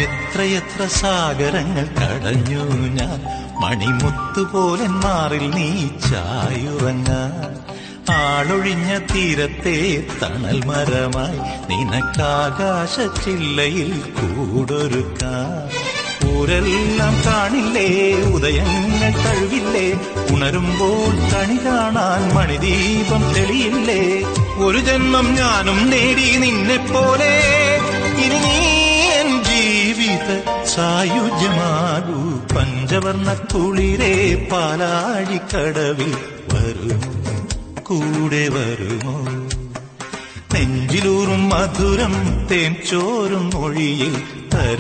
എത്രയെത്ര സാഗരങ്ങൾ കടഞ്ഞു ഞാൻ മണിമുത്തുപോലെ മാറിൽ നീ ചായുറങ്ങാൻ ആളൊഴിഞ്ഞ തീരത്തെ തണൽ മരമായി നിനക്കാകാശ ചില്ലയിൽ കൂടൊരുക്കാൻ ഊരെല്ലാം കാണില്ലേ ഉദയങ്ങൾ കഴുകില്ലേ ഉണരുമ്പോൾ കണി കാണാൻ മണിദീപം തെളിയില്ലേ ഒരു ജന്മം ഞാനും നേടി നിന്നെ പോലെ ഇനി നീ എൻ ജീവിത സായുജ്യമാകൂ പഞ്ചവർണ്ണ കുളിരേ പാലാഴിക്കടവിൽ വരുമോ കൂടെ വരുമോ നെഞ്ചിലൂറും മധുരം തേൻ ചോറും മൊഴിയിൽ തരും